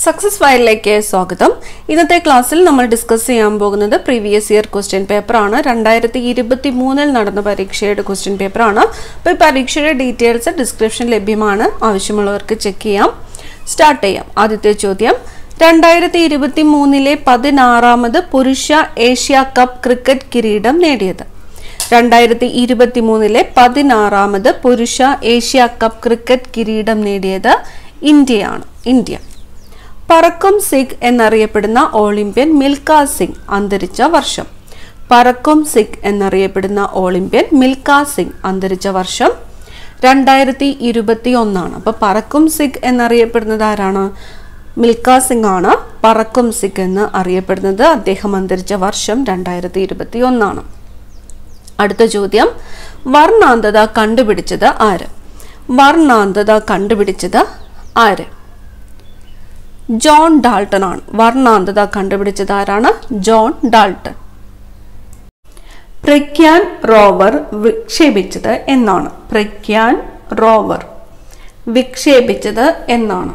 success ഫയലിലേക്ക് സ്വാഗതം ഇന്നത്തെ ക്ലാസ്സിൽ നമ്മൾ ഡിസ്കസ് ചെയ്യാൻ പോകുന്നത് പ്രീവിയസ് ഇയർ ക്വസ്റ്റ്യൻ പേപ്പറാണ് രണ്ടായിരത്തി ഇരുപത്തി മൂന്നിൽ നടന്ന പരീക്ഷയുടെ ക്വസ്റ്റ്യൻ പേപ്പറാണ് അപ്പോൾ ഈ പരീക്ഷയുടെ ഡീറ്റെയിൽസ് ഡിസ്ക്രിപ്ഷൻ ലഭ്യമാണ് ആവശ്യമുള്ളവർക്ക് ചെക്ക് ചെയ്യാം സ്റ്റാർട്ട് ചെയ്യാം ആദ്യത്തെ ചോദ്യം രണ്ടായിരത്തി ഇരുപത്തി മൂന്നിലെ പതിനാറാമത് പുരുഷ ഏഷ്യ കപ്പ് ക്രിക്കറ്റ് കിരീടം നേടിയത് രണ്ടായിരത്തി ഇരുപത്തി മൂന്നിലെ പതിനാറാമത് പുരുഷ ഏഷ്യ കപ്പ് ക്രിക്കറ്റ് കിരീടം നേടിയത് ഇന്ത്യയാണ് ഇന്ത്യ പറക്കും സിഖ് എന്നറിയപ്പെടുന്ന ഒളിമ്പ്യൻ മിൽഖ സിംഗ് അന്തരിച്ച വർഷം പറക്കും സിഖ് എന്നറിയപ്പെടുന്ന ഒളിമ്പ്യൻ മിൽഖ സിംഗ് അന്തരിച്ച വർഷം രണ്ടായിരത്തി ഇരുപത്തി ഒന്നാണ് അപ്പൊ പറക്കും സിഖ് എന്നറിയപ്പെടുന്നത് ആരാണ് മിൽഖ സിംഗ് ആണ് പറക്കും സിഖ് എന്ന് അറിയപ്പെടുന്നത് അദ്ദേഹം അന്തരിച്ച വർഷം രണ്ടായിരത്തി ഇരുപത്തി ഒന്നാണ് അടുത്ത ചോദ്യം വർണ്ണാന്തത കണ്ടുപിടിച്ചത് ആര് വർണ്ണാന്തത കണ്ടുപിടിച്ചത് ആര് ജോൺ ഡാൾട്ടൺ ആണ് വർണ്ണാന്തത കണ്ടുപിടിച്ചത് ആരാണ് ജോൺ ഡാൾട്ടൺ പ്രഗ്യാൻ റോവർ വിക്ഷേപിച്ചത് എന്നാണ് പ്രഗ്യാൻ റോവർ വിക്ഷേപിച്ചത് എന്നാണ്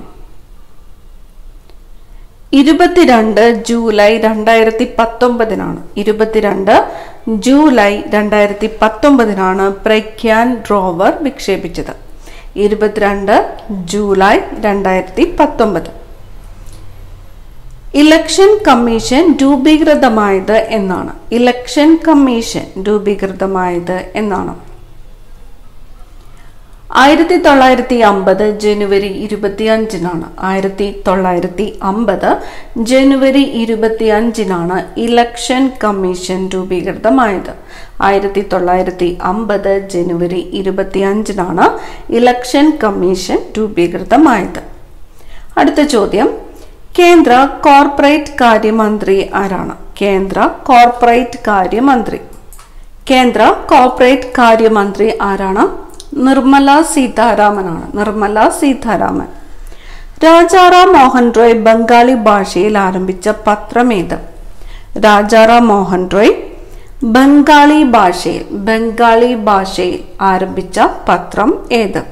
ഇരുപത്തിരണ്ട് ജൂലൈ രണ്ടായിരത്തി പത്തൊമ്പതിനാണ് ഇരുപത്തിരണ്ട് ജൂലൈ രണ്ടായിരത്തി പത്തൊമ്പതിനാണ് പ്രഗ്യാൻ റോവർ വിക്ഷേപിച്ചത് ഇരുപത്തിരണ്ട് ജൂലൈ രണ്ടായിരത്തി പത്തൊമ്പത് ഇലക്ഷൻ കമ്മീഷൻ രൂപീകൃതമായത് എന്നാണ് ഇലക്ഷൻ കമ്മീഷൻ രൂപീകൃതമായത് എന്നാണ് ആയിരത്തി തൊള്ളായിരത്തി അമ്പത് ജനുവരി ഇരുപത്തി അഞ്ചിനാണ് ആയിരത്തി തൊള്ളായിരത്തി അമ്പത് ജനുവരി ഇരുപത്തി അഞ്ചിനാണ് ഇലക്ഷൻ കമ്മീഷൻ രൂപീകൃതമായത് ആയിരത്തി തൊള്ളായിരത്തി അമ്പത് ജനുവരി ഇരുപത്തി അഞ്ചിനാണ് ഇലക്ഷൻ കമ്മീഷൻ രൂപീകൃതമായത് അടുത്ത ചോദ്യം കേന്ദ്ര കോർപ്പറേറ്റ് കാര്യമന്ത്രി ആരാണ് കേന്ദ്ര കോർപ്പറേറ്റ് കാര്യമന്ത്രി കേന്ദ്ര കോർപ്പറേറ്റ് കാര്യമന്ത്രി ആരാണ് നിർമ്മല സീതാരാമനാണ് നിർമ്മല സീതാരാമൻ രാജാറാം മോഹൻ റോയ് ബംഗാളി ഭാഷയിൽ ആരംഭിച്ച പത്രമേത് രാജാറാം മോഹൻ റോയ് ബംഗാളി ഭാഷയിൽ ബംഗാളി ഭാഷയിൽ ആരംഭിച്ച പത്രം ഏത്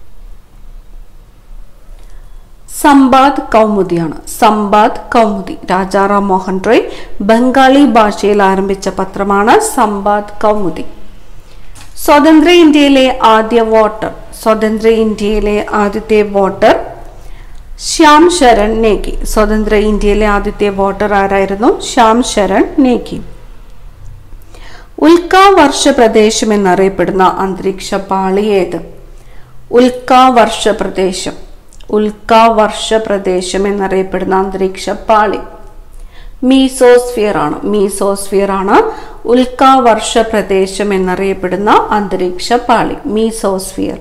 സമ്പാദ് കൗമുദിയാണ് സമ്പാദ് കൗമുദി രാജാറാം മോഹൻ റോയ് ബംഗാളി ഭാഷയിൽ ആരംഭിച്ച പത്രമാണ് സമ്പാദ് കൗമുദി സ്വതന്ത്ര ഇന്ത്യയിലെ ആദ്യ വോട്ടർ സ്വതന്ത്ര ഇന്ത്യയിലെ ആദ്യത്തെ വോട്ടർ ശ്യാം ശരൺ നേക്കി സ്വതന്ത്ര ഇന്ത്യയിലെ ആദ്യത്തെ വോട്ടർ ആരായിരുന്നു ശ്യാം ശരൺ നേക്കി ഉൽക്കാവർഷ പ്രദേശം എന്നറിയപ്പെടുന്ന അന്തരീക്ഷ പാളി ഏത് ഉൽക്കാവർഷ പ്രദേശം ഉൽക്കാവർഷ പ്രദേശം എന്നറിയപ്പെടുന്ന അന്തരീക്ഷ പാളി മീസോസ്ഫിയർ ആണ് മീസോസ്ഫിയർ ആണ് ഉൽക്കാവർഷ പ്രദേശം എന്നറിയപ്പെടുന്ന അന്തരീക്ഷ പാളി മീസോസ്ഫിയർ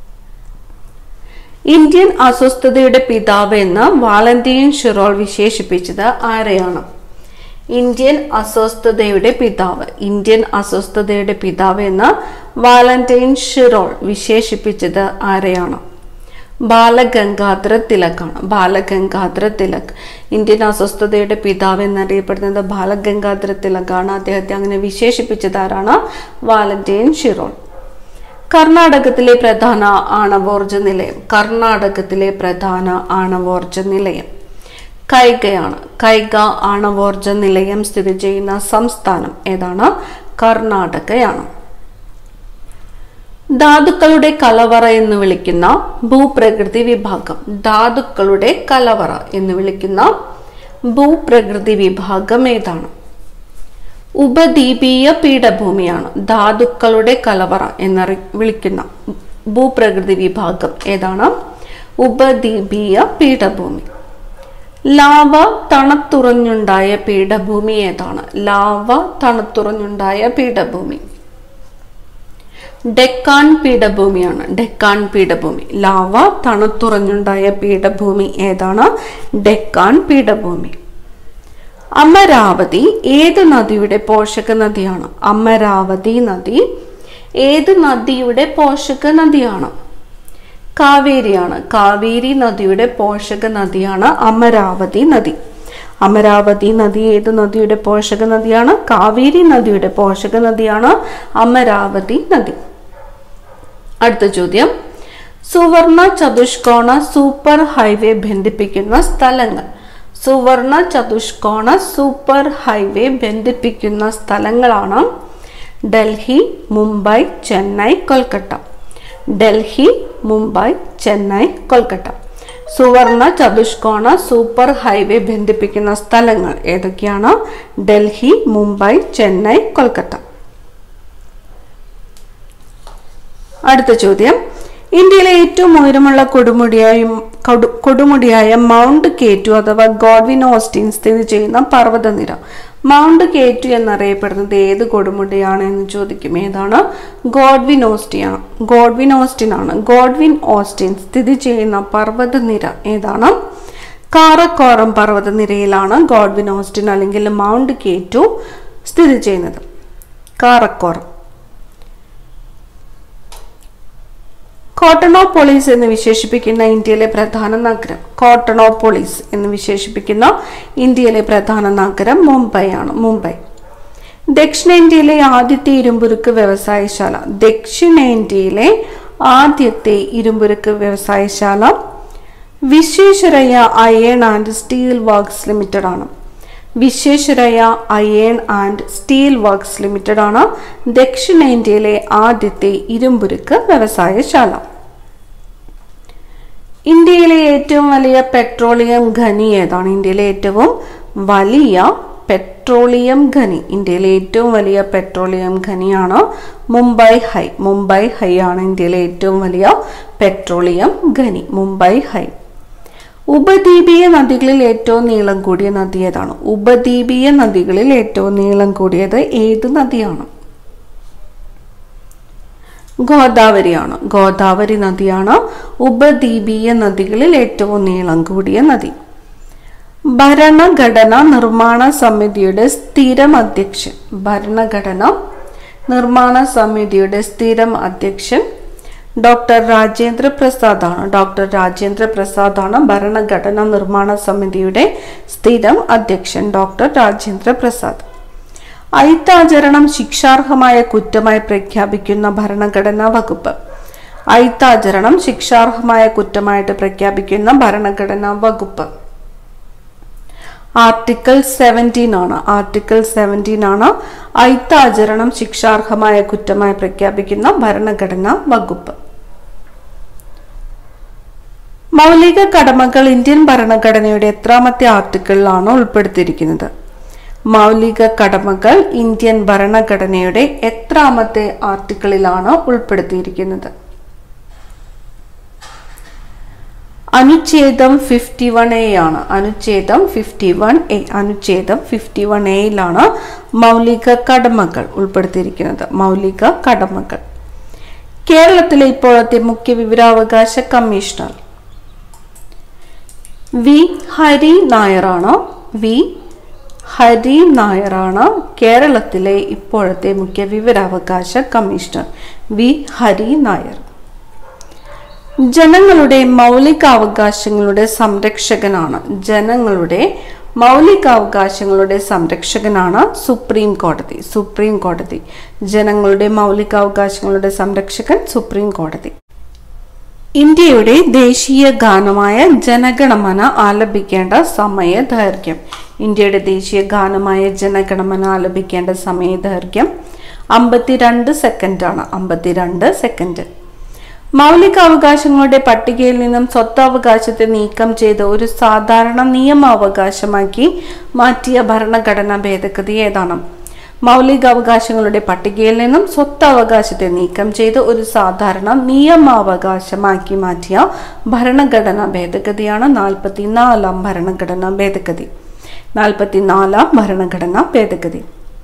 ഇന്ത്യൻ അസ്വസ്ഥതയുടെ പിതാവ് എന്ന് വാലന്റീൻ ഷിറോൾ വിശേഷിപ്പിച്ചത് ആരെയാണ് ഇന്ത്യൻ അസ്വസ്ഥതയുടെ പിതാവ് ഇന്ത്യൻ അസ്വസ്ഥതയുടെ പിതാവ് എന്ന് വാലന്റൈൻ ഷിറോൾ വിശേഷിപ്പിച്ചത് ആരെയാണ് ബാലഗംഗാധര തിലക്കാണ് ബാലഗംഗാധര തിലക് ഇന്ത്യൻ അസ്വസ്ഥതയുടെ പിതാവ് എന്നറിയപ്പെടുന്നത് ബാലഗംഗാധര തിലകാണ് അദ്ദേഹത്തെ അങ്ങനെ വിശേഷിപ്പിച്ചത് ആരാണ് വാലന്റൈൻ ഷിറോൾ കർണാടകത്തിലെ പ്രധാന ആണവോർജ നിലയം കർണാടകത്തിലെ പ്രധാന ആണവോർജ നിലയം കൈഗയാണ് കൈഗ ആണവോർജ നിലയം സ്ഥിതി ചെയ്യുന്ന സംസ്ഥാനം ഏതാണ് കർണാടകയാണ് ധാതുക്കളുടെ കലവറ എന്ന് വിളിക്കുന്ന ഭൂപ്രകൃതി വിഭാഗം ധാതുക്കളുടെ കലവറ എന്ന് വിളിക്കുന്ന ഭൂപ്രകൃതി വിഭാഗം ഏതാണ് ഉപദ്വീപീയ പീഠഭൂമിയാണ് ധാതുക്കളുടെ കലവറ എന്നറി വിളിക്കുന്ന ഭൂപ്രകൃതി വിഭാഗം ഏതാണ് ഉപദ്വീപീയ പീഠഭൂമി ലാവ തണുത്തുറഞ്ഞുണ്ടായ പീഠഭൂമി ഏതാണ് ലാവ തണുത്തുറഞ്ഞുണ്ടായ പീഠഭൂമി ഡെക്കാൻ പീഠഭൂമിയാണ് ഡെക്കാൻ പീഠഭൂമി ലാവ തണുത്തുറഞ്ഞുണ്ടായ പീഠഭൂമി ഏതാണ് ഡെക്കാൻ പീഠഭൂമി അമരാവതി ഏത് നദിയുടെ പോഷക നദിയാണ് അമരാവതി നദി ഏത് നദിയുടെ പോഷക നദിയാണ് കാവേരിയാണ് കാവേരി നദിയുടെ പോഷക നദിയാണ് അമരാവതി നദി അമരാവതി നദി ഏത് നദിയുടെ പോഷക നദിയാണ് കാവേരി നദിയുടെ പോഷക നദിയാണ് അമരാവതി നദി അടുത്ത ചോദ്യം സുവർണ ചതുഷ്കോണ സൂപ്പർ ഹൈവേ ബന്ധിപ്പിക്കുന്ന സ്ഥലങ്ങൾ സുവർണ ചതുഷ്കോണ സൂപ്പർ ഹൈവേ ബന്ധിപ്പിക്കുന്ന സ്ഥലങ്ങളാണ് ഡൽഹി മുംബൈ ചെന്നൈ കൊൽക്കത്ത ഡൽഹി മുംബൈ ചെന്നൈ കൊൽക്കത്ത സുവർണ ചതുഷ്കോണ സൂപ്പർ ഹൈവേ ബന്ധിപ്പിക്കുന്ന സ്ഥലങ്ങൾ ഏതൊക്കെയാണ് ഡൽഹി മുംബൈ ചെന്നൈ കൊൽക്കത്ത അടുത്ത ചോദ്യം ഇന്ത്യയിലെ ഏറ്റവും ഉയരമുള്ള കൊടുമുടിയായ കൊടു- കൊടുമുടിയായ മൗണ്ട് കേറ്റു അഥവാ ഗോഡ്വിൻ ഓസ്റ്റിൻ സ്ഥിതി ചെയ്യുന്ന പർവ്വതനിര മൗണ്ട് കേറ്റു എന്നറിയപ്പെടുന്നത് ഏത് കൊടുമുടിയാണ് എന്ന് ചോദിക്കും ഏതാണ് ഗോഡ്വിൻ ഓസ്റ്റിയാണ് ഗോഡ്വിൻ ഓസ്റ്റിൻ ആണ് ഗോഡ്വിൻ ഓസ്റ്റിൻ സ്ഥിതി ചെയ്യുന്ന പർവ്വതനിര ഏതാണ് കാറക്കോറം പർവ്വതനിരയിലാണ് ഗോഡ്വിൻ ഓസ്റ്റിൻ അല്ലെങ്കിൽ മൗണ്ട് കേറ്റു സ്ഥിതി ചെയ്യുന്നത് കാറക്കോറം കോട്ടണോപോളിസ് എന്ന് വിശേഷിപ്പിക്കുന്ന ഇന്ത്യയിലെ പ്രധാന നഗരം കോട്ടണോപോളിസ് എന്ന് വിശേഷിപ്പിക്കുന്ന ഇന്ത്യയിലെ പ്രധാന നഗരം മുംബൈയാണ് മുംബൈ ദക്ഷിണേന്ത്യയിലെ ആദ്യത്തെ ഇരുമ്പുരുക്ക് വ്യവസായശാല ദക്ഷിണേന്ത്യയിലെ ആദ്യത്തെ ഇരുമ്പുരുക്ക് വ്യവസായശാല Visvesvaraya iron and steel works limited ആണ് Visvesvaraya iron and steel works limited ആണ് ദക്ഷിണേന്ത്യയിലെ ആദ്യത്തെ ഇരുമ്പുരുക്ക് വ്യവസായശാല ഇന്ത്യയിലെ ഏറ്റവും വലിയ പെട്രോളിയം ഖനി ഏതാണ് ഇന്ത്യയിലെ ഏറ്റവും വലിയ പെട്രോളിയം ഖനി ഇന്ത്യയിലെ ഏറ്റവും വലിയ പെട്രോളിയം ഖനിയാണ് മുംബൈ ഹൈ മുംബൈ ഹൈ ആണ് ഇന്ത്യയിലെ ഏറ്റവും വലിയ പെട്രോളിയം ഖനി മുംബൈ ഹൈ ഉപദ്വീപീയ നദികളിൽ ഏറ്റവും നീളം കൂടിയ നദി ഏതാണ് ഉപദ്വീപീയ നദികളിൽ ഏറ്റവും നീളം കൂടിയത് ഏത് നദിയാണ് ഗോദാവരിയാണ് ഗോദാവരി നദിയാണ് ഉപദ്വീപീയ നദികളിൽ ഏറ്റവും നീളം കൂടിയ നദി ഭരണഘടന നിർമ്മാണ സമിതിയുടെ സ്ഥിരം അധ്യക്ഷൻ ഭരണഘടന നിർമ്മാണ സമിതിയുടെ സ്ഥിരം അധ്യക്ഷൻ ഡോക്ടർ രാജേന്ദ്ര പ്രസാദ് ആണ് ഡോക്ടർ രാജേന്ദ്ര പ്രസാദ് ആണ് ഭരണഘടനാ നിർമ്മാണ സമിതിയുടെ സ്ഥിരം അധ്യക്ഷൻ ഡോക്ടർ രാജേന്ദ്ര പ്രസാദ് ഐത്താചരണം ശിക്ഷാർഹമായ കുറ്റമായി പ്രഖ്യാപിക്കുന്ന ഭരണഘടനാ വകുപ്പ് ഐത്താചരണം ശിക്ഷാർഹമായ കുറ്റമായിട്ട് പ്രഖ്യാപിക്കുന്ന ഭരണഘടനാ വകുപ്പ് ആർട്ടിക്കിൾ സെവൻറ്റീൻ ആണ് ആർട്ടിക്കിൾ സെവൻറ്റീൻ ആണ് ഐത്താചരണം ശിക്ഷാർഹമായ കുറ്റമായി പ്രഖ്യാപിക്കുന്ന ഭരണഘടനാ വകുപ്പ് മൗലിക കടമകൾ ഇന്ത്യൻ ഭരണഘടനയുടെ എത്രാമത്തെ ആർട്ടിക്കിളിലാണ് ഉൾപ്പെടുത്തിയിരിക്കുന്നത് മൗലിക കടമകൾ ഇന്ത്യൻ ഭരണഘടനയുടെ എത്രാമത്തെ ആർട്ടിക്കിളിലാണ് ഉൾപ്പെടുത്തിയിരിക്കുന്നത് അനുച്ഛേദം ഫിഫ്റ്റി വൺ എ ആണ് അനുച്ഛേദം ഫിഫ്റ്റി വൺ എ അനുച്ഛേദം ഫിഫ്റ്റി വൺ എയിലാണ് മൗലിക കടമകൾ ഉൾപ്പെടുത്തിയിരിക്കുന്നത് മൗലിക കടമകൾ കേരളത്തിലെ ഇപ്പോഴത്തെ മുഖ്യ വിവരാവകാശ കമ്മീഷണർ വി ഹരി നായറാണ് വി ഹരി നായറാണ് കേരളത്തിലെ ഇപ്പോഴത്തെ മുഖ്യ വിവരാവകാശ കമ്മീഷണർ വി ഹരി നായർ ജനങ്ങളുടെ മൗലികാവകാശങ്ങളുടെ സംരക്ഷകനാണ് ജനങ്ങളുടെ മൗലികാവകാശങ്ങളുടെ സംരക്ഷകനാണ് സുപ്രീം കോടതി സുപ്രീം കോടതി ജനങ്ങളുടെ മൗലികാവകാശങ്ങളുടെ സംരക്ഷകൻ സുപ്രീം കോടതി ഇന്ത്യയുടെ ദേശീയ ഗാനമായ ജനഗണമന ആലപിക്കേണ്ട സമയ ദൈർഘ്യം ഇന്ത്യയുടെ ദേശീയ ഗാനമായ ജനഗണമന ആലപിക്കേണ്ട സമയ ദൈർഘ്യം അമ്പത്തിരണ്ട് സെക്കൻഡാണ് അമ്പത്തിരണ്ട് സെക്കൻഡ് മൗലികാവകാശങ്ങളുടെ പട്ടികയിൽ നിന്നും സ്വത്തവകാശത്തെ നീക്കം ചെയ്ത് ഒരു സാധാരണ നിയമാവകാശമാക്കി മാറ്റിയ ഭരണഘടനാ ഭേദഗതി ഏതാണ് മൗലികാവകാശങ്ങളുടെ പട്ടികയിൽ നിന്നും സ്വത്തവകാശത്തെ നീക്കം ചെയ്ത് ഒരു സാധാരണ നിയമാവകാശമാക്കി മാറ്റിയ ഭരണഘടനാ ഭേദഗതിയാണ് നാൽപ്പത്തിനാലാം ഭരണഘടനാ ഭേദഗതി നാൽപ്പത്തിനാലാം ഭരണഘടനാ ഭേദഗതി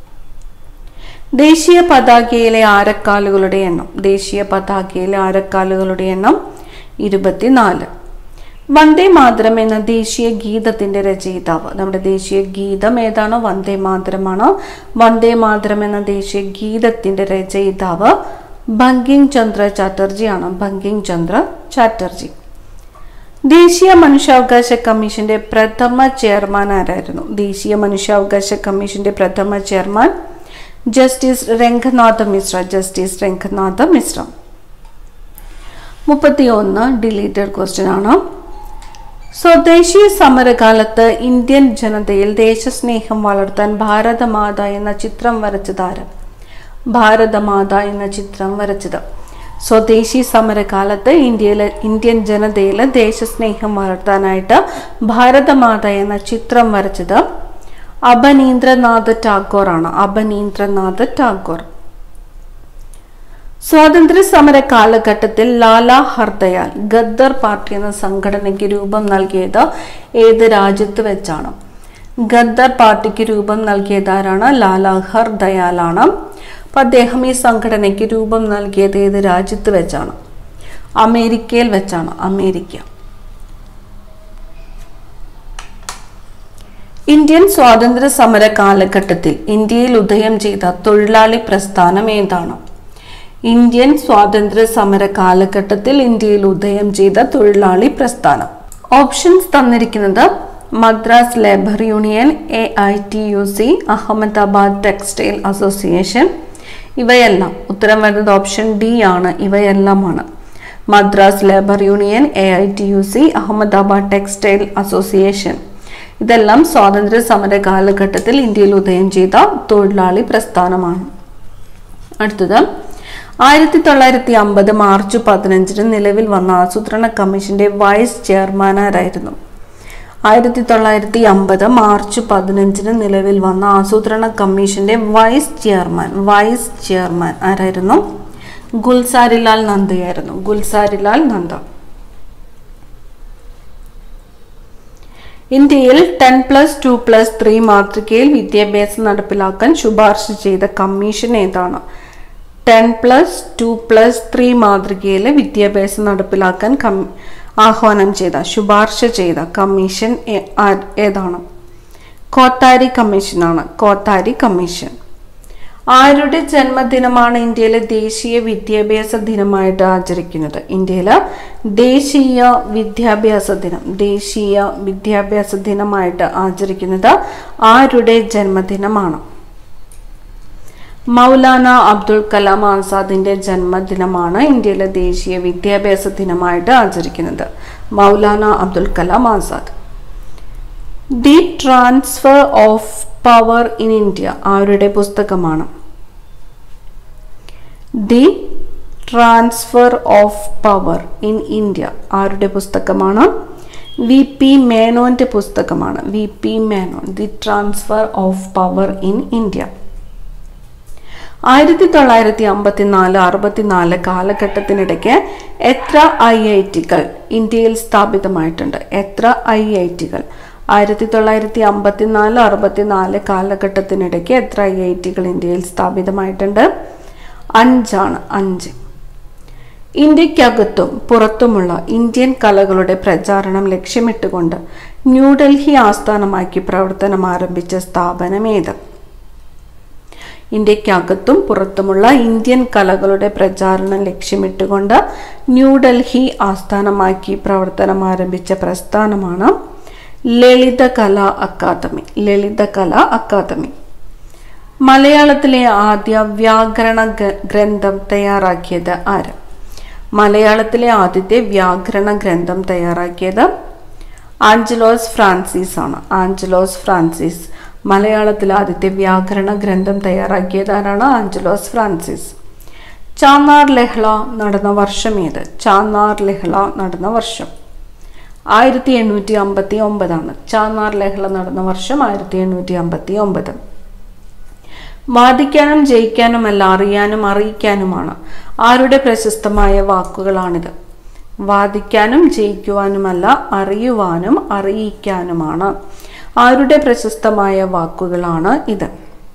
ദേശീയ പതാകയിലെ ആരക്കാലുകളുടെ എണ്ണം ദേശീയ പതാകയിലെ ആരക്കാലുകളുടെ എണ്ണം ഇരുപത്തിനാല് വന്ദേ മാതരം എന്ന ദേശീയ ഗീതത്തിന്റെ രചയിതാവ് നമ്മുടെ ദേശീയ ഗീതം ഏതാണ് വന്ദേ മാതരമാണ് വന്ദേ മാതരം എന്ന ദേശീയ ഗീതത്തിന്റെ രചയിതാവ് ബങ്കിം ചന്ദ്ര ചാറ്റർജിയാണ് ബങ്കിം ചന്ദ്ര ചാറ്റർജി ദേശീയ മനുഷ്യാവകാശ കമ്മീഷന്റെ പ്രഥമ ചെയർമാൻ ആരായിരുന്നു ദേശീയ മനുഷ്യാവകാശ കമ്മീഷന്റെ പ്രഥമ chairman justice Ranganatha Mishra justice Ranganatha Mishra മുപ്പത്തി ഒന്ന് ഡിലീറ്റഡ് ക്വസ്റ്റ്യൻ ആണ് സ്വദേശി സമരകാലത്ത് ഇന്ത്യൻ ജനതയിൽ ദേശസ്നേഹം വളർത്താൻ ഭാരതമാത എന്ന ചിത്രം വരച്ചതാര് ഭാരതമാത എന്ന ചിത്രം വരച്ചത് സ്വദേശി സമരകാലത്ത് ഇന്ത്യയിലെ ഇന്ത്യൻ ജനതയിൽ ദേശസ്നേഹം വളർത്താനായിട്ട് ഭാരതമാത എന്ന ചിത്രം വരച്ചത് അപനീന്ദ്രനാഥ് ടാഗോർ ആണ് അപനീന്ദ്രനാഥ് ടാഗോർ സ്വാതന്ത്ര്യ സമര കാലഘട്ടത്തിൽ ലാലാ ഹർദയാൽ ഗദ്ദർ പാർട്ടി എന്ന സംഘടനയ്ക്ക് രൂപം നൽകിയത് ഏത് രാജ്യത്ത് വെച്ചാണ് ഗദ്ദർ പാർട്ടിക്ക് രൂപം നൽകിയത് ആരാണ് ലാലാ ഹർദയാലാണ് അപ്പൊ അദ്ദേഹം ഈ സംഘടനയ്ക്ക് രൂപം നൽകിയത് ഏത് രാജ്യത്ത് വെച്ചാണ് അമേരിക്കയിൽ വെച്ചാണ് അമേരിക്ക ഇന്ത്യൻ സ്വാതന്ത്ര്യ സമര കാലഘട്ടത്തിൽ ഇന്ത്യയിൽ ഉദയം ചെയ്ത തൊഴിലാളി പ്രസ്ഥാനം ഏതാണ് ഇന്ത്യൻ സ്വാതന്ത്ര്യ സമര കാലഘട്ടത്തിൽ ഇന്ത്യയിൽ ഉദയം ചെയ്ത തൊഴിലാളി പ്രസ്ഥാനം ഓപ്ഷൻസ് തന്നിരിക്കുന്നത് Madras labour union A I T U C Ahmedabad textile association ഇവയെല്ലാം ഉത്തരം വരുന്നത് ഓപ്ഷൻ ഡി ആണ് ഇവയെല്ലാമാണ് Madras labour union A I T U C Ahmedabad textile association ഇതെല്ലാം സ്വാതന്ത്ര്യ സമര കാലഘട്ടത്തിൽ ഇന്ത്യയിൽ ഉദയം ചെയ്ത തൊഴിലാളി പ്രസ്ഥാനമാണ് അടുത്തത് ആയിരത്തി തൊള്ളായിരത്തി അമ്പത് മാർച്ച് പതിനഞ്ചിന് നിലവിൽ വന്ന ആസൂത്രണ കമ്മീഷന്റെ വൈസ് ചെയർമാൻ ആരായിരുന്നു ആയിരത്തി തൊള്ളായിരത്തി അമ്പത് മാർച്ച് പതിനഞ്ചിന് നിലവിൽ വന്ന ആസൂത്രണ കമ്മീഷന്റെ വൈസ് ചെയർമാൻ വൈസ് ചെയർമാൻ ആരായിരുന്നു ഗുൽസാരിലാൽ നന്ദയായിരുന്നു ഗുൽസാരിലാൽ നന്ദ ഇന്ത്യയിൽ ten plus two plus three മാതൃകയിൽ വിദ്യാഭ്യാസം നടപ്പിലാക്കാൻ ശുപാർശ ചെയ്ത കമ്മീഷൻ ഏതാണ് ten plus two plus three മാതൃകയിൽ വിദ്യാഭ്യാസം നടപ്പിലാക്കാൻ കം ആഹ്വാനം ചെയ്ത ശുപാർശ ചെയ്ത കമ്മീഷൻ ഏ- ആ- ഏതാണ് കോത്താരി കമ്മീഷനാണ് കോത്താരി കമ്മീഷൻ ആരുടെ ജന്മദിനമാണ് ഇന്ത്യയിലെ ദേശീയ വിദ്യാഭ്യാസ ദിനമായിട്ട് ആചരിക്കുന്നത് ഇന്ത്യയിലെ ദേശീയ വിദ്യാഭ്യാസ ദിനം ദേശീയ വിദ്യാഭ്യാസ ദിനമായിട്ട് ആചരിക്കുന്നത് ആരുടെ ജന്മദിനമാണ് മൗലാന അബ്ദുൽ കലാം ആസാദിന്റെ ജന്മദിനമാണ് ഇന്ത്യയിലെ ദേശീയ വിദ്യാഭ്യാസ ദിനമായിട്ട് ആചരിക്കുന്നത് Maulana Abul Kalam Azad the transfer of power in India ആരുടെ പുസ്തകമാണ് the transfer of power in India ആരുടെ പുസ്തകമാണ് വി പി മേനോന്റെ പുസ്തകമാണ് V P Menon the transfer of power in India ആയിരത്തി തൊള്ളായിരത്തി അമ്പത്തിനാല് അറുപത്തിനാല് കാലഘട്ടത്തിനിടയ്ക്ക് എത്ര ഐ ഐ ടികൾ ഇന്ത്യയിൽ സ്ഥാപിതമായിട്ടുണ്ട് എത്ര ഐ ഐ ടികൾ ആയിരത്തി തൊള്ളായിരത്തി അമ്പത്തിനാല് അറുപത്തിനാല് കാലഘട്ടത്തിനിടയ്ക്ക് എത്ര ഐ ഐ ടികൾ ഇന്ത്യയിൽ സ്ഥാപിതമായിട്ടുണ്ട് അഞ്ചാണ് അഞ്ച് ഇന്ത്യക്കകത്തും പുറത്തുമുള്ള ഇന്ത്യൻ കലകളുടെ പ്രചാരണം ലക്ഷ്യമിട്ടുകൊണ്ട് ന്യൂഡൽഹി ആസ്ഥാനമാക്കി പ്രവർത്തനം ആരംഭിച്ച സ്ഥാപനം ഏത് ഇന്ത്യക്കകത്തും പുറത്തുമുള്ള ഇന്ത്യൻ കലകളുടെ പ്രചാരണം ലക്ഷ്യമിട്ടുകൊണ്ട് ന്യൂഡൽഹി ആസ്ഥാനമാക്കി പ്രവർത്തനം ആരംഭിച്ച പ്രസ്ഥാനമാണ് ലളിതകലാ അക്കാദമി ലളിതകലാ അക്കാദമി മലയാളത്തിലെ ആദ്യ വ്യാകരണ ഗ- ഗ്രന്ഥം തയ്യാറാക്കിയത് ആര് മലയാളത്തിലെ ആദ്യത്തെ വ്യാകരണ ഗ്രന്ഥം തയ്യാറാക്കിയത് ആഞ്ചലോസ് ഫ്രാൻസിസ് ആണ് ആഞ്ചലോസ് ഫ്രാൻസിസ് മലയാളത്തിൽ ആദ്യത്തെ വ്യാകരണ ഗ്രന്ഥം തയ്യാറാക്കിയത് ആരാണ് ആഞ്ചലോസ് ഫ്രാൻസിസ് ചാന്നാർ ലഹള നടന്ന വർഷം ഏത് ചാന്നാർ ലഹള നടന്ന വർഷം ആയിരത്തി എണ്ണൂറ്റി അമ്പത്തി ഒമ്പതാണ് ചാന്നാർ ലഹള നടന്ന വർഷം ആയിരത്തി എണ്ണൂറ്റി അമ്പത്തി ഒമ്പത് വാദിക്കാനും ജയിക്കാനുമല്ല അറിയാനും അറിയിക്കാനുമാണ് ആരുടെ പ്രശസ്തമായ വാക്കുകളാണിത് വാദിക്കാനും ജയിക്കുവാനുമല്ല അറിയുവാനും അറിയിക്കാനുമാണ് ആരുടെ പ്രശസ്തമായ വാക്കുകളാണ് ഇത്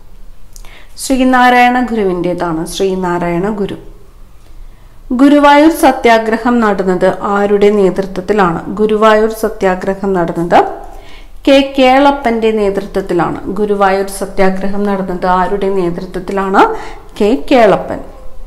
ശ്രീനാരായണ ഗുരുവിൻ്റെതാണ് ശ്രീനാരായണ ഗുരു ഗുരുവായൂർ സത്യാഗ്രഹം നടന്നത് ആരുടെ നേതൃത്വത്തിലാണ് ഗുരുവായൂർ സത്യാഗ്രഹം നടന്നത് കെ കേളപ്പന്റെ നേതൃത്വത്തിലാണ് ഗുരുവായൂർ സത്യാഗ്രഹം നടന്നത് ആരുടെ നേതൃത്വത്തിലാണ് കെ കേളപ്പൻ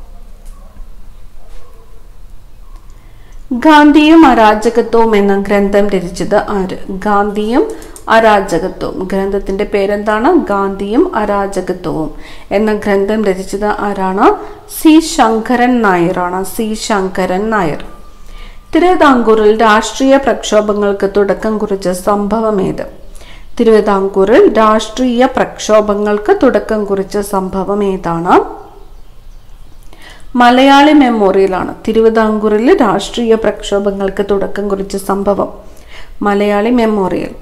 ഗാന്ധിയും അരാജകത്വവും എന്ന ഗ്രന്ഥം രചിച്ചത് ആര് ഗാന്ധിയും അരാജകത്വവും ഗ്രന്ഥത്തിന്റെ പേരെന്താണ് ഗാന്ധിയും അരാജകത്വവും എന്ന ഗ്രന്ഥം രചിച്ചത് ആരാണ് സി ശങ്കരൻ നായരാണ് സി ശങ്കരൻ നായർ തിരുവിതാംകൂറിൽ രാഷ്ട്രീയ പ്രക്ഷോഭങ്ങൾക്ക് തുടക്കം കുറിച്ച സംഭവമേത് തിരുവിതാംകൂറിൽ രാഷ്ട്രീയ പ്രക്ഷോഭങ്ങൾക്ക് തുടക്കം കുറിച്ച സംഭവം ഏതാണ് മലയാളി മെമ്മോറിയലാണ് തിരുവിതാംകൂറിൽ രാഷ്ട്രീയ പ്രക്ഷോഭങ്ങൾക്ക് തുടക്കം കുറിച്ച സംഭവം മലയാളി മെമ്മോറിയൽ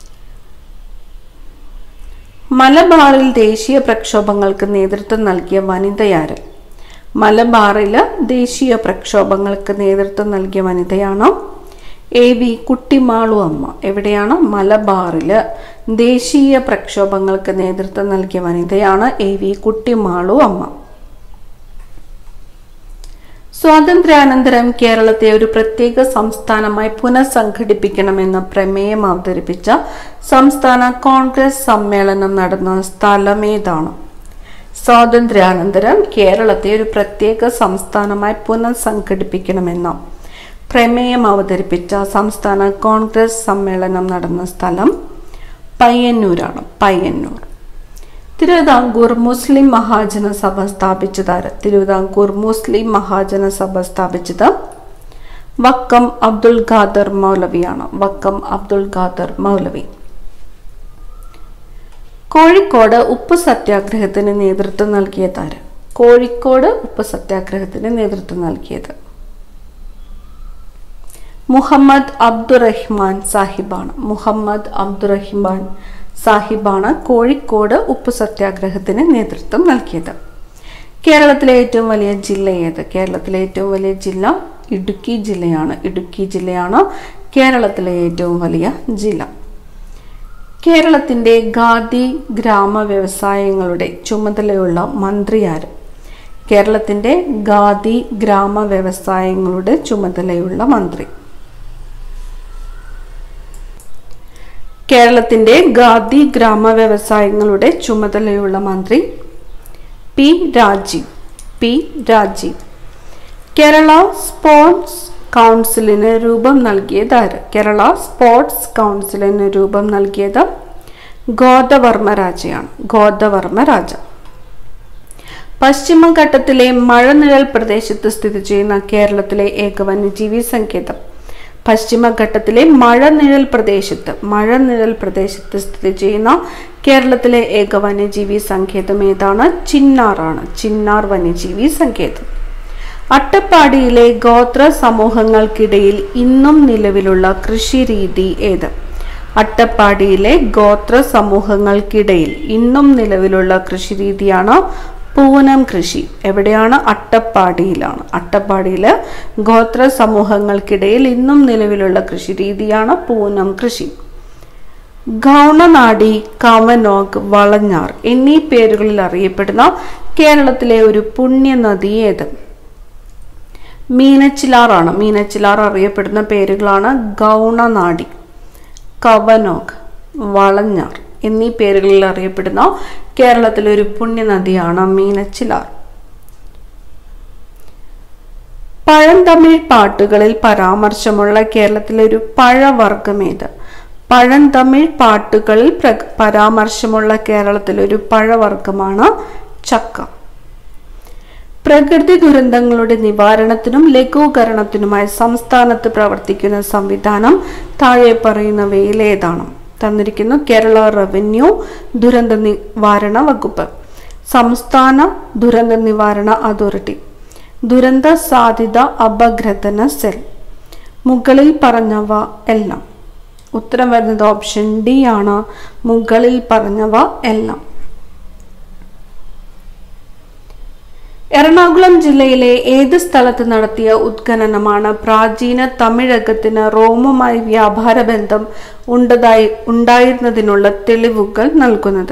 മലബാറിൽ ദേശീയ പ്രക്ഷോഭങ്ങൾക്ക് നേതൃത്വം നൽകിയ വനിതയാര് മലബാറിൽ ദേശീയ പ്രക്ഷോഭങ്ങൾക്ക് നേതൃത്വം നൽകിയ വനിതയാണ് എ വി കുട്ടിമാളു അമ്മ എവിടെയാണ് മലബാറിൽ ദേശീയ പ്രക്ഷോഭങ്ങൾക്ക് നേതൃത്വം നൽകിയ വനിതയാണ് എ വി കുട്ടിമാളു അമ്മ സ്വാതന്ത്ര്യാനന്തരം കേരളത്തെ ഒരു പ്രത്യേക സംസ്ഥാനമായി പുനഃസംഘടിപ്പിക്കണമെന്ന പ്രമേയം അവതരിപ്പിച്ച സംസ്ഥാന കോൺഗ്രസ് സമ്മേളനം നടന്ന സ്ഥലമേതാണ് സ്വാതന്ത്ര്യാനന്തരം കേരളത്തെ ഒരു പ്രത്യേക സംസ്ഥാനമായി പുനഃസംഘടിപ്പിക്കണമെന്ന പ്രമേയം അവതരിപ്പിച്ച സംസ്ഥാന കോൺഗ്രസ് സമ്മേളനം നടന്ന സ്ഥലം പയ്യന്നൂരാണ് പയ്യന്നൂർ തിരുവിതാംകൂർ മുസ്ലിം മഹാജന സഭ സ്ഥാപിച്ചതാര് തിരുവിതാംകൂർ മുസ്ലിം മഹാജന സഭ സ്ഥാപിച്ചത് വക്കം അബ്ദുൽ ഖാദർ മൗലവിയാണ് വക്കം അബ്ദുൽ ഖാദർ മൗലവി കോഴിക്കോട് ഉപ്പ് സത്യാഗ്രഹത്തിന് നേതൃത്വം നൽകിയതാര് കോഴിക്കോട് ഉപ്പ് സത്യാഗ്രഹത്തിന് നേതൃത്വം നൽകിയത് മുഹമ്മദ് അബ്ദുറഹ്മാൻ സാഹിബാണ് മുഹമ്മദ് അബ്ദുറഹ്മാൻ സാഹിബാണ് കോഴിക്കോട് ഉപ്പ് സത്യാഗ്രഹത്തിന് നേതൃത്വം നൽകിയത് കേരളത്തിലെ ഏറ്റവും വലിയ ജില്ല ഏത് കേരളത്തിലെ ഏറ്റവും വലിയ ജില്ല ഇടുക്കി ജില്ലയാണ് ഇടുക്കി ജില്ലയാണ് കേരളത്തിലെ ഏറ്റവും വലിയ ജില്ല കേരളത്തിൻ്റെ ഖാദി ഗ്രാമ വ്യവസായങ്ങളുടെ ചുമതലയുള്ള മന്ത്രി ആര് കേരളത്തിൻ്റെ ഖാദി ഗ്രാമ വ്യവസായങ്ങളുടെ ചുമതലയുള്ള മന്ത്രി കേരളത്തിന്റെ ഖാദി ഗ്രാമ വ്യവസായങ്ങളുടെ ചുമതലയുള്ള മന്ത്രി P Rajeev P Rajeev Kerala sports കൗൺസിലിന് രൂപം നൽകിയത് ആര് കേരള സ്പോർട്സ് കൗൺസിലിന് രൂപം നൽകിയത് ഗോദവർമ്മ രാജയാണ് ഗോദവർമ്മ രാജ പശ്ചിമഘട്ടത്തിലെ മഴനിഴൽ പ്രദേശത്ത് സ്ഥിതി ചെയ്യുന്ന കേരളത്തിലെ ഏക വന്യജീവി സങ്കേതം പശ്ചിമഘട്ടത്തിലെ മഴനിഴൽ പ്രദേശത്ത് മഴനിഴൽ പ്രദേശത്ത് സ്ഥിതി ചെയ്യുന്ന കേരളത്തിലെ ഏക വന്യജീവി സങ്കേതം ഏതാണ് ചിന്നാറാണ് ചിന്നാർ വന്യജീവി സങ്കേതം അട്ടപ്പാടിയിലെ ഗോത്ര സമൂഹങ്ങൾക്കിടയിൽ ഇന്നും നിലവിലുള്ള കൃഷി രീതി ഏത് അട്ടപ്പാടിയിലെ ഗോത്ര സമൂഹങ്ങൾക്കിടയിൽ ഇന്നും നിലവിലുള്ള കൃഷി രീതിയാണ് പൂനം കൃഷി എവിടെയാണ് അട്ടപ്പാടിയിലാണ് അട്ടപ്പാടിയിൽ ഗോത്ര സമൂഹങ്ങൾക്കിടയിൽ ഇന്നും നിലവിലുള്ള കൃഷി രീതിയാണ് പൂനം കൃഷി ഗൗണനാടി കവനോഗ് വളഞ്ഞാർ എന്നീ പേരുകളിൽ അറിയപ്പെടുന്ന കേരളത്തിലെ ഒരു പുണ്യനദി ഏത് മീനച്ചിലാറാണ് മീനച്ചിലാർ അറിയപ്പെടുന്ന പേരുകളാണ് ഗൗണനാടി കവനോഗ് വളഞ്ഞാർ എന്നീ പേരുകളിൽ അറിയപ്പെടുന്ന കേരളത്തിലെ ഒരു പുണ്യനദിയാണ് മീനച്ചിലാർ പഴന്തമിഴ് പാട്ടുകളിൽ പരാമർശമുള്ള കേരളത്തിലെ ഒരു പഴവർഗമേത് പഴന്തമിഴ് പാട്ടുകളിൽ പ്ര- പരാമർശമുള്ള കേരളത്തിലെ ഒരു പഴവർഗമാണ് ചക്ക പ്രകൃതി ദുരന്തങ്ങളുടെ നിവാരണത്തിനും ലഘൂകരണത്തിനുമായി സംസ്ഥാനത്ത് പ്രവർത്തിക്കുന്ന സംവിധാനം താഴെ പറയുന്നവയിൽ ഏതാണ് തന്നിരിക്കുന്നു കേരള റവന്യൂ ദുരന്ത നിവാരണ വകുപ്പ് സംസ്ഥാന ദുരന്ത നിവാരണ അതോറിറ്റി ദുരന്ത സാധ്യത അപഗ്രഥന സെൽ മുകളിൽ പറഞ്ഞവ എല്ലാം ഉത്തരം വരുന്നത് ഓപ്ഷൻ ഡി ആണ് മുകളിൽ പറഞ്ഞവ എല്ലാം എറണാകുളം ജില്ലയിലെ ഏത് സ്ഥലത്ത് നടത്തിയ ഉത്ഖനനമാണ് പ്രാചീന തമിഴകത്തിന് റോമുമായി വ്യാപാര ബന്ധം ഉണ്ടതായി ഉണ്ടായിരുന്നതിനുള്ള തെളിവുകൾ നൽകുന്നത്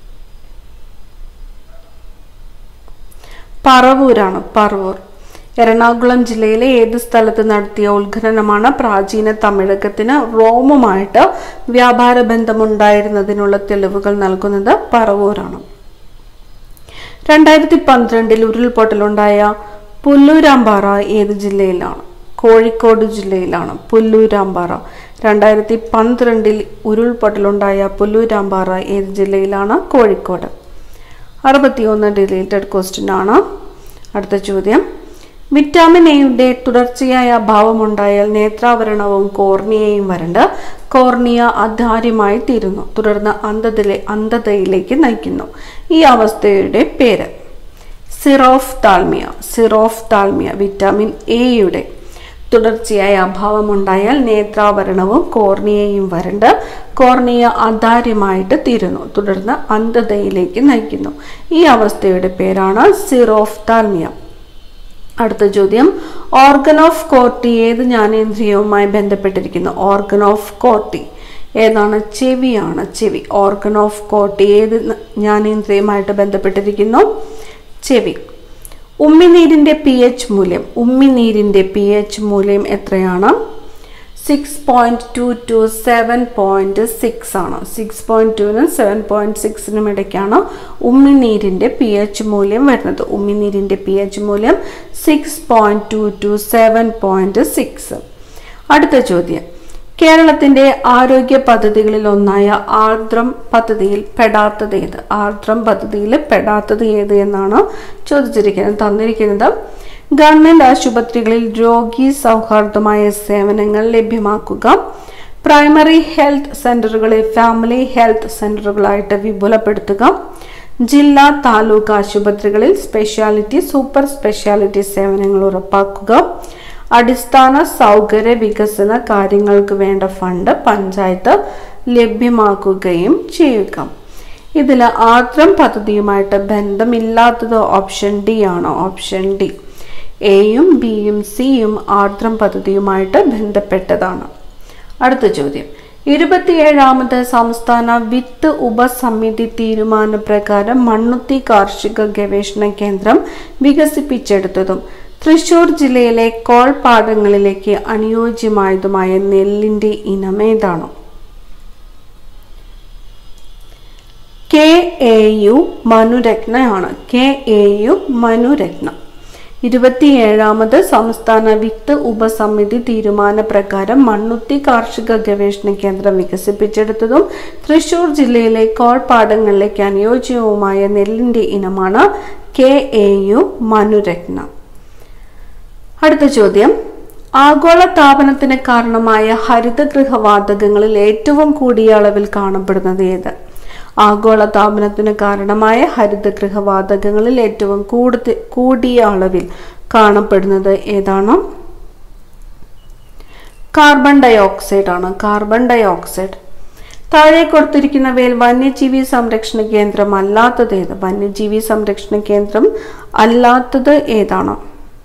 പറവൂരാണ് പറവൂർ എറണാകുളം ജില്ലയിലെ ഏത് സ്ഥലത്ത് നടത്തിയ ഉത്ഖനനമാണ് പ്രാചീന തമിഴകത്തിന് റോമുമായിട്ട് വ്യാപാര ബന്ധമുണ്ടായിരുന്നതിനുള്ള തെളിവുകൾ നൽകുന്നത് പറവൂരാണ് രണ്ടായിരത്തി പന്ത്രണ്ടിൽ ഉരുൾപൊട്ടലുണ്ടായ പുല്ലൂരാമ്പാറ ഏത് ജില്ലയിലാണ് കോഴിക്കോട് ജില്ലയിലാണ് പുല്ലൂരാമ്പാറ രണ്ടായിരത്തി പന്ത്രണ്ടിൽ ഉരുൾപൊട്ടലുണ്ടായ പുല്ലൂരാമ്പാറ ഏത് ജില്ലയിലാണ് കോഴിക്കോട് അറുപത്തിയൊന്ന് ഡിലേറ്റഡ് ക്വസ്റ്റ്യൻ ആണ് അടുത്ത ചോദ്യം വിറ്റാമിൻ എയുടെ തുടർച്ചയായ അഭാവമുണ്ടായാൽ നേത്രാവരണവും കോർണിയയും വരണ്ട് കോർണിയ അധാര്യമായി തീരുന്നു തുടർന്ന് അന്ധതയിലെ അന്ധതയിലേക്ക് നയിക്കുന്നു ഈ അവസ്ഥയുടെ പേര് സിറോഫ് താൽമിയ സിറോഫ് താൽമിയ വിറ്റാമിൻ എയുടെ തുടർച്ചയായ അഭാവമുണ്ടായാൽ നേത്രാവരണവും കോർണിയയും വരണ്ട് കോർണിയ അധാര്യമായിട്ട് തീരുന്നു തുടർന്ന് അന്ധതയിലേക്ക് നയിക്കുന്നു ഈ അവസ്ഥയുടെ പേരാണ് സിറോഫ് താൽമിയ അടുത്ത ചോദ്യം ഓർഗൻ ഓഫ് കോർട്ടി ഏത് ജ്ഞാനേന്ദ്രിയവുമായി ബന്ധപ്പെട്ടിരിക്കുന്നു ഓർഗൻ ഓഫ് കോർട്ടി ഏതാണ് ചെവിയാണ് ചെവി ഓർഗൻ ഓഫ് കോർട്ടി ഏത് ജ്ഞാനേന്ദ്രിയമായിട്ട് ബന്ധപ്പെട്ടിരിക്കുന്നു ചെവി ഉമ്മിനീരിൻ്റെ പി എച്ച് മൂല്യം ഉമ്മിനീരിൻ്റെ പി എച്ച് മൂല്യം എത്രയാണ് six point two to seven point six ആണ് സിക്സ് പോയിൻറ്റ് ടുവിനും സെവൻ പോയിൻറ്റ് സിക്സിനും ഇടയ്ക്കാണ് ഉമ്മിനീരിൻ്റെ പി എച്ച് മൂല്യം വരുന്നത് ഉമ്മിനീരിൻ്റെ പി എച്ച് മൂല്യം six point two to seven point six അടുത്ത ചോദ്യം കേരളത്തിന്റെ ആരോഗ്യ പദ്ധതികളിൽ ഒന്നായ ആർദ്രം പദ്ധതിയിൽ പെടാത്തത് ഏത് ആർദ്രം പദ്ധതിയിൽ പെടാത്തത് ഏത് എന്നാണ് ചോദിച്ചിരിക്കുന്നത് തന്നിരിക്കുന്നത് ഗവൺമെന്റ് ആശുപത്രികളിൽ രോഗി സൗഹാർദ്ദമായ സേവനങ്ങൾ ലഭ്യമാക്കുക പ്രൈമറി ഹെൽത്ത് സെന്ററുകളെ ഫാമിലി ഹെൽത്ത് സെന്ററുകളായിട്ട് വിപുലപ്പെടുത്തുക ജില്ലാ താലൂക്ക് ആശുപത്രികളിൽ സ്പെഷ്യാലിറ്റി സൂപ്പർ സ്പെഷ്യാലിറ്റി സേവനങ്ങൾ ഉറപ്പാക്കുക അടിസ്ഥാന സൗകര്യ വികസന കാര്യങ്ങൾക്ക് വേണ്ട ഫണ്ട് പഞ്ചായത്ത് ലഭ്യമാക്കുകയും ചെയ്യുക ഇതിൽ ആർദ്രം പദ്ധതിയുമായിട്ട് ബന്ധമില്ലാത്തത് ഓപ്ഷൻ ഡി ആണ് ഓപ്ഷൻ ഡി എയും ബിയും സിയും ആർദ്രം പദ്ധതിയുമായിട്ട് ബന്ധപ്പെട്ടതാണ് അടുത്ത ചോദ്യം ഇരുപത്തിയേഴാമത് സംസ്ഥാന വിത്ത് ഉപസമിതി തീരുമാനപ്രകാരം മണ്ണുത്തി കാർഷിക ഗവേഷണ കേന്ദ്രം വികസിപ്പിച്ചെടുത്തതും തൃശൂർ ജില്ലയിലെ കോൾ പാടങ്ങളിലേക്ക് അനുയോജ്യമായതുമായ നെല്ലിന്റെ ഇനമേതാണ് കെ എ യു മനുരത്നയാണ് കെ എ യു മനുരത്ന ഇരുപത്തിയേഴാമത് സംസ്ഥാന വിത്ത് ഉപസമിതി തീരുമാനപ്രകാരം മണ്ണുത്തി കാർഷിക ഗവേഷണ കേന്ദ്രം വികസിപ്പിച്ചെടുത്തതും തൃശൂർ ജില്ലയിലെ കോൾപ്പാടങ്ങളിലേക്ക് അനുയോജ്യവുമായ നെല്ലിന്റെ ഇനമാണ് കെ എ യു മനുരത്ന അടുത്ത ചോദ്യം ആഗോള താപനത്തിന് കാരണമായ ഹരിതഗൃഹവാതകങ്ങളിൽ ഏറ്റവും കൂടിയ അളവിൽ കാണപ്പെടുന്നത് ഏത് ആഗോള താപനത്തിന് കാരണമായ ഹരിതഗൃഹവാതകങ്ങളിൽ ഏറ്റവും കൂടുതൽ കൂടിയ അളവിൽ കാണപ്പെടുന്നത് ഏതാണ് കാർബൺ ഡയോക്സൈഡ് ആണ് കാർബൺ ഡയോക്സൈഡ് താഴെ കൊടുത്തിരിക്കുന്നവയിൽ വന്യജീവി സംരക്ഷണ കേന്ദ്രം അല്ലാത്തത് ഏത് വന്യജീവി സംരക്ഷണ കേന്ദ്രം അല്ലാത്തത് ഏതാണ്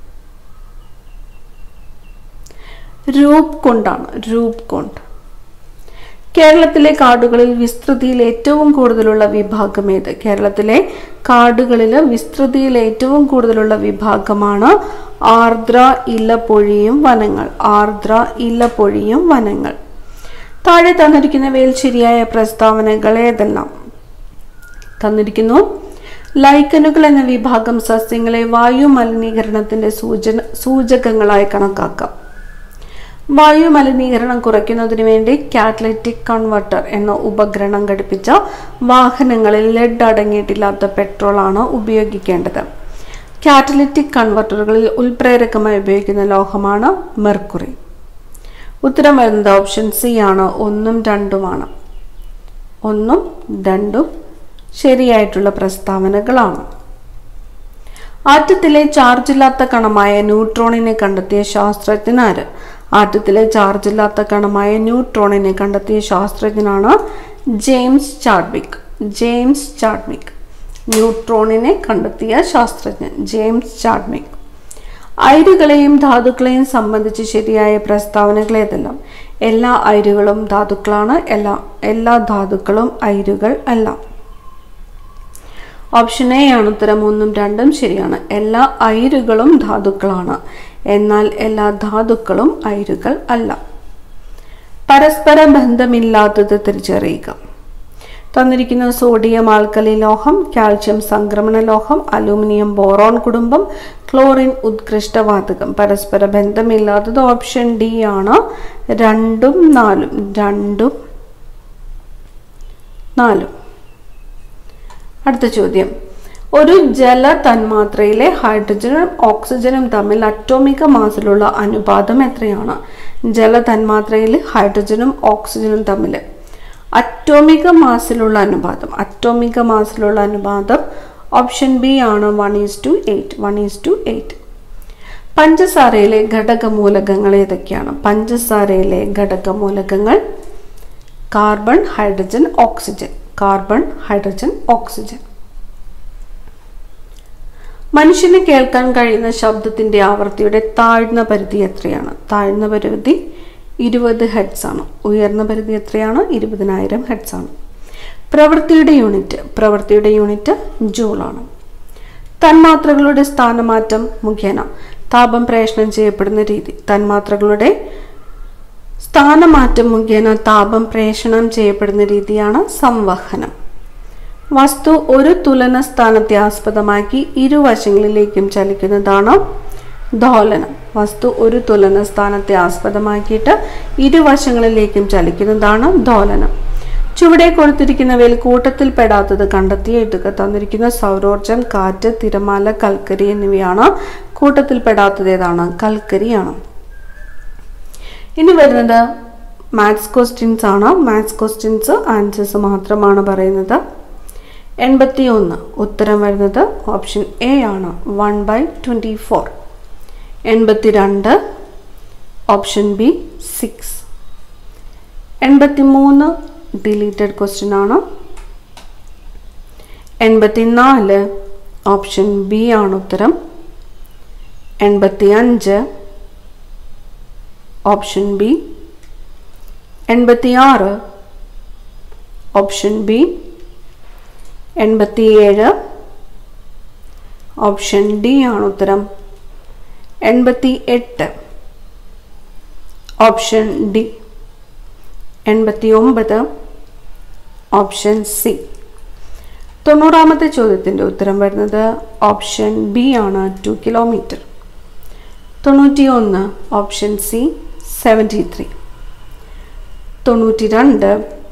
രൂപ് കൊണ്ടാണ് രൂപ് കൊണ്ട് കേരളത്തിലെ കാടുകളിൽ വിസ്തൃതിയിൽ ഏറ്റവും കൂടുതലുള്ള വിഭാഗം ഏത് കേരളത്തിലെ കാടുകളിൽ വിസ്തൃതിയിൽ ഏറ്റവും കൂടുതലുള്ള വിഭാഗമാണ് ആർദ്ര ഇലപ്പൊഴിയും വനങ്ങൾ ആർദ്ര ഇലപ്പൊഴിയും വനങ്ങൾ താഴെ തന്നിരിക്കുന്നവയിൽ ശരിയായ പ്രസ്താവനകൾ ഏതെല്ലാം തന്നിരിക്കുന്നു ലൈക്കനുകൾ എന്ന വിഭാഗം സസ്യങ്ങളെ വായു മലിനീകരണത്തിന്റെ സൂചന സൂചകങ്ങളായി കണക്കാക്കാം വായു മലിനീകരണം കുറയ്ക്കുന്നതിന് വേണ്ടി കാറ്റലറ്റിക് കൺവെർട്ടർ എന്ന ഉപകരണം ഘടിപ്പിച്ച വാഹനങ്ങളിൽ ലെഡ് അടങ്ങിയിട്ടില്ലാത്ത പെട്രോളാണ് ഉപയോഗിക്കേണ്ടത് കാറ്റലറ്റിക് കൺവെർട്ടറുകളിൽ ഉൽപ്രേരകമായി ഉപയോഗിക്കുന്ന ലോഹമാണ് മെർക്കുറി ഉത്തരം വരുന്നത് ഓപ്ഷൻ സി ആണ് ഒന്നും രണ്ടുമാണ് ഒന്നും രണ്ടും ശരിയായിട്ടുള്ള പ്രസ്താവനകളാണ് ആറ്റത്തിലെ ചാർജില്ലാത്ത കണമായ ന്യൂട്രോണിനെ കണ്ടെത്തിയ ശാസ്ത്രജ്ഞനാര് ആറ്റത്തിലെ ചാർജില്ലാത്ത കണമായ ന്യൂട്രോണിനെ കണ്ടെത്തിയ ശാസ്ത്രജ്ഞനാണ് ജെയിംസ് ചാഡ്വിക് ജെയിംസ് ചാഡ്വിക് ന്യൂട്രോണിനെ കണ്ടെത്തിയ ശാസ്ത്രജ്ഞൻ ജെയിംസ് ചാഡ്വിക് അയിരുകളെയും ധാതുക്കളെയും സംബന്ധിച്ച് ശരിയായ പ്രസ്താവനകൾ ഏതെല്ലാം എല്ലാ അയിരുകളും ധാതുക്കളാണ് എല്ലാ എല്ലാ ധാതുക്കളും അയിരുകൾ അല്ല ഓപ്ഷൻ എ ആണ് ഉത്തരം ഒന്നും രണ്ടും ശരിയാണ് എല്ലാ അയിരുകളും ധാതുക്കളാണ് എന്നാൽ എല്ലാ ധാതുക്കളും അയിരുകൾ അല്ല പരസ്പര ബന്ധമില്ലാത്തത് തിരിച്ചറിയുക തന്നിരിക്കുന്ന സോഡിയം ആൽക്കലി ലോഹം കാൽഷ്യം സംക്രമണ ലോഹം അലൂമിനിയം ബോറോൺ കുടുംബം ക്ലോറിൻ ഉത്കൃഷ്ടവാതകം പരസ്പര ബന്ധമില്ലാത്തത് ഓപ്ഷൻ ഡി ആണ് രണ്ടും നാലും രണ്ടും നാലും അടുത്ത ചോദ്യം ഒരു ജല തന്മാത്രയിലെ ഹൈഡ്രജനും ഓക്സിജനും തമ്മിൽ അറ്റോമിക മാസിലുള്ള അനുപാതം എത്രയാണ് ജല തന്മാത്രയിൽ ഹൈഡ്രജനും ഓക്സിജനും തമ്മിൽ അറ്റോമിക മാസിലുള്ള അനുപാതം അറ്റോമിക മാസിലുള്ള അനുപാതം ഓപ്ഷൻ ബി ആണ് one is to eight one is to eight പഞ്ചസാരയിലെ ഘടകമൂലകങ്ങൾ ഏതൊക്കെയാണ് പഞ്ചസാരയിലെ ഘടകമൂലകങ്ങൾ carbon hydrogen oxygen carbon hydrogen oxygen മനുഷ്യന് കേൾക്കാൻ കഴിയുന്ന ശബ്ദത്തിന്റെ ആവൃത്തിയുടെ താഴ്ന്ന പരിധി എത്രയാണ് താഴ്ന്ന പരിധി ഇരുപത് ഹെഡ്സ് ആണ് ഉയർന്ന പരിധി എത്രയാണ് ഇരുപതിനായിരം ഹെഡ്സ് ആണ് പ്രവൃത്തിയുടെ യൂണിറ്റ് പ്രവൃത്തിയുടെ യൂണിറ്റ് ജൂളാണ് തന്മാത്രകളുടെ സ്ഥാനമാറ്റം മുഖേന താപം പ്രേഷണം ചെയ്യപ്പെടുന്ന രീതി തന്മാത്രകളുടെ സ്ഥാനമാറ്റം മുഖേന താപം പ്രേഷണം ചെയ്യപ്പെടുന്ന രീതിയാണ് സംവഹനം വസ്തു ഒരു തുലന സ്ഥാനത്തെ ആസ്പദമാക്കി ഇരുവശങ്ങളിലേക്കും ചലിക്കുന്നതാണ് ദോലനം വസ്തു ഒരു തുലന സ്ഥാനത്തെ ആസ്പദമാക്കിയിട്ട് ഇരുവശങ്ങളിലേക്കും ചലിക്കുന്നതാണ് ദോലനം ചുവടെ കൊടുത്തിരിക്കുന്നവയിൽ കൂട്ടത്തിൽ പെടാത്തത് കണ്ടെത്തി എഴുതുക തന്നിരിക്കുന്ന സൗരോർജം കാറ്റ് തിരമാല കൽക്കരി എന്നിവയാണ് കൂട്ടത്തിൽ പെടാത്തത് ഏതാണ് കൽക്കരിയാണ് ഇനി വരുന്നത് മാത്സ് ക്വസ്റ്റ്യൻസ് ആണ് മാത്സ് ക്വസ്റ്റ്യൻസ് ആൻസേഴ്സ് മാത്രമാണ് പറയുന്നത് എൺപത്തി ഒന്ന് ഉത്തരം വരുന്നത് ഓപ്ഷൻ എ ആണ് വൺ ബൈ ട്വൻറ്റി ഫോർ എൺപത്തി രണ്ട് ഓപ്ഷൻ ബി സിക്സ് എൺപത്തി മൂന്ന് ഡിലീറ്റഡ് ക്വസ്റ്റ്യൻ ആണ് എൺപത്തി നാല് ഓപ്ഷൻ ബി ആണ് ഉത്തരം എൺപത്തി അഞ്ച് ഓപ്ഷൻ ബി എൺപത്തി ആറ് ഓപ്ഷൻ ബി എൺപത്തിയേഴ് ഓപ്ഷൻ ഡി ആണ് ഉത്തരം എൺപത്തി എട്ട് ഓപ്ഷൻ ഡി എൺപത്തി ഒമ്പത് ഓപ്ഷൻ സി തൊണ്ണൂറാമത്തെ ചോദ്യത്തിൻ്റെ ഉത്തരം വരുന്നത് ഓപ്ഷൻ ബി ആണ് ടു കിലോമീറ്റർ തൊണ്ണൂറ്റി ഒന്ന് ഓപ്ഷൻ സി സെവൻറ്റി ത്രീ തൊണ്ണൂറ്റി രണ്ട്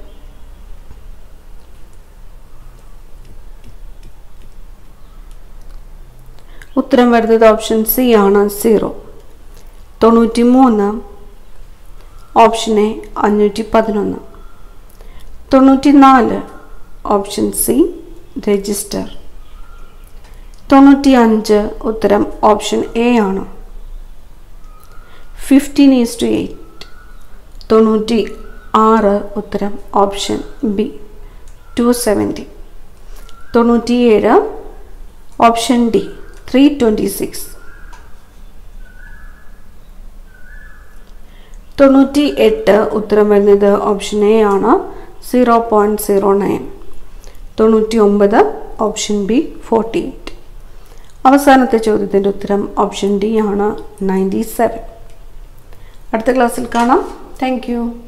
ഉത്തരം വരുന്നത് ഓപ്ഷൻ സി ആണ് സീറോ തൊണ്ണൂറ്റി മൂന്ന് ഓപ്ഷൻ എ അഞ്ഞൂറ്റി പതിനൊന്ന് തൊണ്ണൂറ്റി നാല് ഓപ്ഷൻ സി രജിസ്റ്റർ തൊണ്ണൂറ്റി അഞ്ച് ഉത്തരം ഓപ്ഷൻ എ ആണ് ഫിഫ്റ്റീൻ ഈസ് ടു എയ്റ്റ് തൊണ്ണൂറ്റി ആറ് ഉത്തരം ഓപ്ഷൻ ബി ടു സെവൻറ്റി തൊണ്ണൂറ്റിയേഴ് option D three twenty six തൊണ്ണൂറ്റി എട്ട് ഉത്തരം വരുന്നത് ഓപ്ഷൻ എ ആണ് സീറോ പോയിൻറ്റ് സീറോ നയൻ തൊണ്ണൂറ്റി ഒമ്പത് ഓപ്ഷൻ ബി ഫോർട്ടി എയ്റ്റ് അവസാനത്തെ ചോദ്യത്തിൻ്റെ ഉത്തരം ഓപ്ഷൻ ഡി ആണ് നയൻറ്റി സെവൻ അടുത്ത ക്ലാസ്സിൽ കാണാം താങ്ക് യു